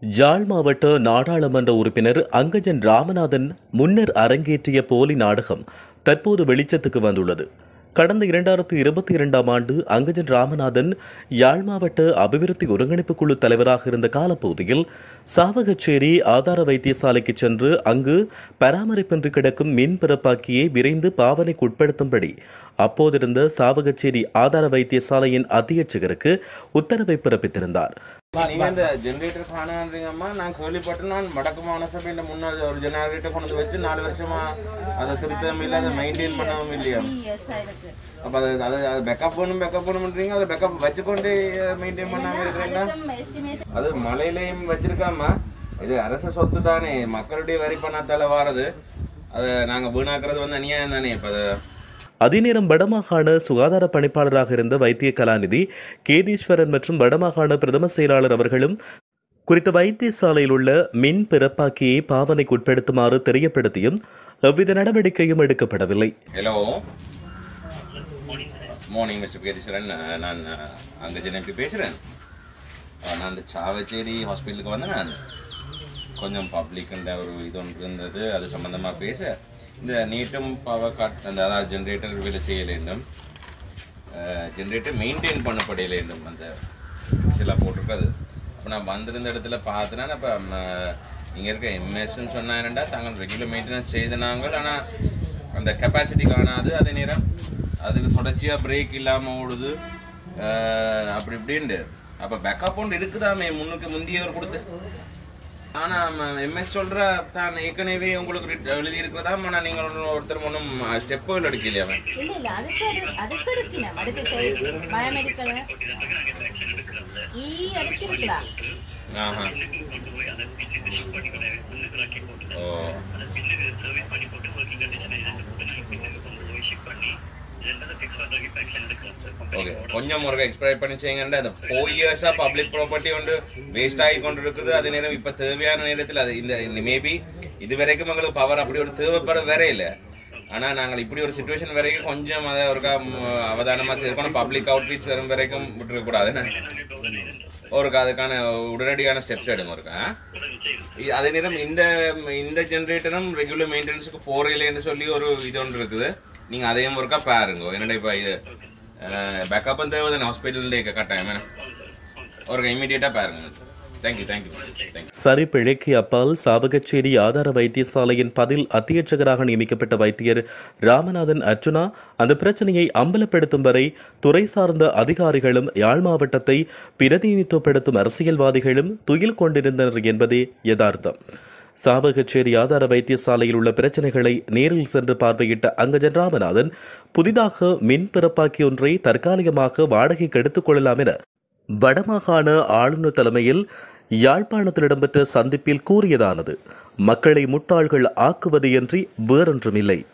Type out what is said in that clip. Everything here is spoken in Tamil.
யாழ் மாவட்ட நாடாளுமன்ற உறுப்பினர் அங்கஜன் ராமநாதன் முன்னர் அரங்கேற்றிய போலி நாடகம் தற்போது வெளிச்சத்துக்கு வந்துள்ளது கடந்த இரண்டாயிரத்து இருபத்தி இரண்டாம் ஆண்டு அங்கஜன் ராமநாதன் யாழ் மாவட்ட அபிவிருத்தி ஒருங்கிணைப்பு குழு தலைவராக இருந்த காலப்பகுதியில் சாவகச்சேரி ஆதார வைத்தியசாலைக்கு சென்று அங்கு பராமரிப்பின்றி கிடக்கும் மின் பிறப்பாக்கியை விரைந்து பாவனைக்கு உட்படுத்தும்படி அப்போதிருந்த சாவகச்சேரி ஆதார வைத்தியசாலையின் அத்தியட்சகருக்கு உத்தரவை பிறப்பித்திருந்தார் நீங்க இந்த ஜெனரேட்டர் காணான்றீங்கம்மா நான் கேள்விப்பட்டேன் நான் வடக்கு மாநில சபையின் முன்னாள் ஒரு ஜெனரேட்டர் கொண்டு வந்து வச்சு நாலு வருஷமா அதை திருத்தவும் இல்லை அதை மெயின்டைன் பண்ணவும் இல்லையா அப்ப அது அது அது பேக்கப் பண்ணும் பேக்கப் பண்ணுன்றீங்க அதை பேக்கப் வச்சுக்கொண்டு மெயின்டைன் பண்ணாம இருக்கிறீங்களா அது மலையிலையும் வச்சிருக்காமா இது அரச சொத்து தானே மக்களுடைய வரி பணத்தால வாரது அதை நாங்க வீணாக்குறது வந்து அநியாயம் தானே இப்ப அது அதேநேரம் வடமாகாண சுகாதார பணிப்பாளராக இருந்த வைத்திய கலாநிதி கேதீஸ்வரன் மற்றும் வடமாகாண பிரதம செயலாளர் அவர்களும் குறித்த வைத்தியசாலையில் உள்ள மின் பிறப்பாக்கியை பாவனைக்கு உட்படுத்துமாறு தெரியப்படுத்தியும் எவ்வித நடவடிக்கையும் எடுக்கப்படவில்லை ஹலோ மார்னிங் மிஸ்டர் கேதீஸ்வரன் நான் அங்கே ஜெனப்பி பேசுகிறேன் நான் அந்த சாவச்சேரி ஹாஸ்பிட்டலுக்கு வந்தேன் நான் கொஞ்சம் பப்ளிக்குன்ற ஒரு இது ஒன்று இருந்தது அது சம்மந்தமாக பேச இந்த நீட்டும் பவர் கட் அந்த அதாவது ஜென்ரேட்டர் வேலை செய்ய வேண்டும் ஜென்ரேட்டர் மெயின்டைன் பண்ணப்பட வேண்டும் அந்த விஷயம்லாம் போட்டிருக்காது அப்போ நான் வந்திருந்த இடத்துல பார்த்தேன்னா இப்போ இங்கே இருக்க எம்எஸ்ன்னு சொன்னாங்கடா தாங்கள் ரெகுலர் மெயின்டெனன்ஸ் செய்த நாங்கள் ஆனால் அந்த கெப்பாசிட்டி காணாது அதே நேரம் அதுக்கு தொடர்ச்சியாக பிரேக் இல்லாமல் ஓடுது அஹ் அப்படி இப்படின்ட்டு அப்போ பேக்கப் ஒன்று இருக்குதாமே முன்னுக்கு முந்தியவர் கொடுத்து ஆனால் எம்எஸ் சொல்கிற தான் ஏற்கனவே உங்களுக்கு ரிட்- எழுதி இருக்கிறதா ஆனால் நீங்கள் ஒண்ணும் ஒருத்தர் ஒன்றும் ஸ்டெப்புகள் எடுக்கலையா அவன் இல்ல இல்ல அதுக்கு அது- அதுக்கு எடுக்கணும் அடுத்து செய்- பயோமெடிக்கல் ഈ അടുത്തിരിക്കടാ ஆஹா ஓ ஓகே கொஞ்சம் ஒரு எக்ஸ்பிளைன் பண்ணி செய்யுங்க அந்த ஃபோர் இயர்ஸா பப்ளிக் ப்ராப்பர்ட்டி வந்து வேஸ்ட் ஆகி கொண்டு இருக்குது அதே நேரம் இப்ப தேவையான நேரத்தில் அது இந்த மேபி இது வரைக்கும் எங்களுக்கு பவர் அப்படி ஒரு தேவைப்பட வேற இல்லை ஆனா நாங்கள் இப்படி ஒரு சுச்சுவேஷன் வரைக்கும் கொஞ்சம் அதை ஒரு அவதானமா இருக்கணும் பப்ளிக் அவுட்ரீச் வரும் வரைக்கும் விட்டுருக்க கூடாது ஒரு அதுக்கான உடனடியான ஸ்டெப்ஸ் எடுங்க இருக்கா அதே நேரம் இந்த இந்த ஜென்ரேட்டரும் ரெகுலர் மெயின்டெனன்ஸுக்கு போறீங்களேன்னு சொல்லி ஒரு இது ஒன்று இருக்குது நீங்க அதையும் ஒருக்கா பாருங்க என்னடா இப்போ இது பேக்கப் தேவை தானே ஹாஸ்பிட்டல் கட்டாயம் ஒரு இமீடியட்டா பாருங்க தேங்க்யூ தேங்க்யூ தேங்க்யூ சரி பிழைக்கு அப்பால் சாவகச்சேரி ஆதார வைத்தியசாலையின் பதில் அத்தியட்சகராக நியமிக்கப்பட்ட வைத்தியர் ராமநாதன் அர்ச்சுனா அந்த பிரச்சனையை அம்பலப்படுத்தும் வரை துறை சார்ந்த அதிகாரிகளும் யாழ் மாவட்டத்தை பிரதிநிதித்துவப்படுத்தும் அரசியல்வாதிகளும் துயில் கொண்டிருந்தனர் என்பதே யதார்த்தம் சாவகச்சேரி ஆதார வைத்தியசாலையில் உள்ள பிரச்சனைகளை நேரில் சென்று பார்வையிட்ட அங்கஜன் ராமநாதன் புதிதாக மின் பிறப்பாக்கி ஒன்றை தற்காலிகமாக வாடகைக்கு எடுத்துக் கொள்ளலாம் என வடமாகாண ஆளுநர் தலைமையில் யாழ்ப்பாணத்தில் இடம்பெற்ற சந்திப்பில் கூறியதானது மக்களை முட்டாள்கள் ஆக்குவது என்று வேறொன்றுமில்லை